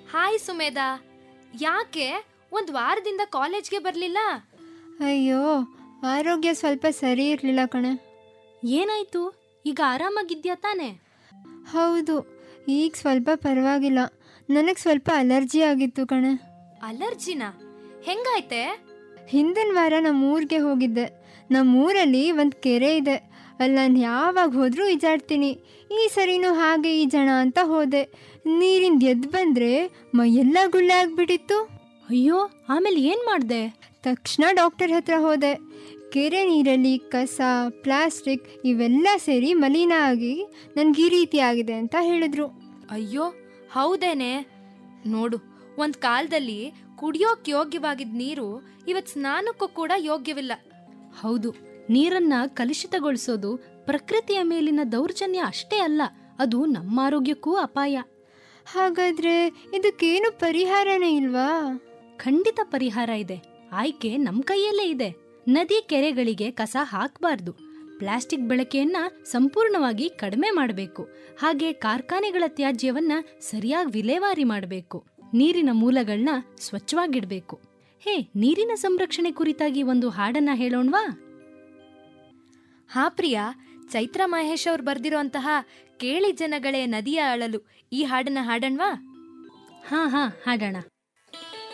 hi ಸುಮೇಧಾ ಯಾಕೆ ಒಂದು ವಾರದಿಂದ ಕಾಲೇಜ್ಗೆ ಬರಲಿಲ್ಲ ಅಯ್ಯೋ ಆರೋಗ್ಯ ಸ್ವಲ್ಪ ಸರಿ ಇರಲಿಲ್ಲ ಕಣೆ ಏನಾಯ್ತು ಈಗ ಆರಾಮಾಗಿದ್ಯಾ ತಾನೆ ಹೌದು ಈಗ ಸ್ವಲ್ಪ ಪರವಾಗಿಲ್ಲ ನನಗೆ ಸ್ವಲ್ಪ ಅಲರ್ಜಿ ಆಗಿತ್ತು ಕಣೆ ಅಲರ್ಜಿನ ಹೆಂಗಾಯ್ತೆ ಹಿಂದಿನ ವಾರ ನಮ್ಮ ಊರಿಗೆ ಹೋಗಿದ್ದೆ ನಮ್ಮ ಊರಲ್ಲಿ ಒಂದು ಕೆರೆ ಇದೆ ಅಲ್ಲಿ ನಾನು ಯಾವಾಗ ಹೋದರೂ ಈಜಾಡ್ತೀನಿ ಈ ಸರಿನೂ ಹಾಗೆ ಈಜೋಣ ಅಂತ ಹೋದೆ ನೀರಿಂದ ಎದ್ದು ಬಂದರೆ ಮೈಯೆಲ್ಲ ಗುಳ್ಳೆ ಆಗಿಬಿಟ್ಟಿತ್ತು ಅಯ್ಯೋ ಆಮೇಲೆ ಏನ್ ಮಾಡ್ದೆ ತಕ್ಷಣ ಡಾಕ್ಟರ್ ಹತ್ರ ಹೋದೆ ಕೆರೆ ನೀರಲ್ಲಿ ಕಸ ಪ್ಲಾಸ್ಟಿಕ್ ಇವೆಲ್ಲ ಸೇರಿ ಮಲಿನ ಆಗಿ ನನಗೆ ಈ ರೀತಿ ಆಗಿದೆ ಅಂತ ಹೇಳಿದ್ರು ಅಯ್ಯೋ ಹೌದೇನೆ ನೋಡು ಒಂದ್ ಕಾಲದಲ್ಲಿ ಕುಡಿಯೋಕ್ ಯೋಗ್ಯವಾಗಿದ್ದ ನೀರು ಇವತ್ ಸ್ನಾನಕ್ಕೂ ಕೂಡ ಯೋಗ್ಯವಿಲ್ಲ ಹೌದು ನೀರನ್ನ ಕಲುಷಿತಗೊಳಿಸೋದು ಪ್ರಕೃತಿಯ ಮೇಲಿನ ದೌರ್ಜನ್ಯ ಅಷ್ಟೇ ಅಲ್ಲ ಅದು ನಮ್ಮ ಆರೋಗ್ಯಕ್ಕೂ ಅಪಾಯ ಹಾಗಾದ್ರೆ ಇದಕ್ಕೇನು ಪರಿಹಾರನೇ ಇಲ್ವಾ ಖಂಡಿತ ಪರಿಹಾರ ಇದೆ ಆಯ್ಕೆ ನಮ್ ಕೈಯಲ್ಲೇ ಇದೆ ನದಿ ಕೆರೆಗಳಿಗೆ ಕಸ ಹಾಕಬಾರ್ದು ಪ್ಲಾಸ್ಟಿಕ್ ಬಳಕೆಯನ್ನ ಸಂಪೂರ್ಣವಾಗಿ ಕಡಿಮೆ ಮಾಡಬೇಕು ಹಾಗೆ ಕಾರ್ಖಾನೆಗಳ ತ್ಯಾಜ್ಯವನ್ನ ಸರಿಯಾಗಿ ವಿಲೇವಾರಿ ಮಾಡಬೇಕು ನೀರಿನ ಮೂಲಗಳನ್ನ ಸ್ವಚ್ಛವಾಗಿಡ್ಬೇಕು ಹೇ ನೀರಿನ ಸಂರಕ್ಷಣೆ ಕುರಿತಾಗಿ ಒಂದು ಹಾಡನ್ನ ಹೇಳೋಣ್ವಾ ಹಾ ಪ್ರಿಯಾ ಚೈತ್ರ ಮಹೇಶ್ ಅವ್ರು ಬರ್ದಿರೋಂತಹ ಕೇಳಿ ಜನಗಳೇ ನದಿಯ ಅಳಲು ಈ ಹಾಡನ್ನ ಹಾಡಣ್ವಾ ಹಾ ಹಾ ಹಾಡೋಣ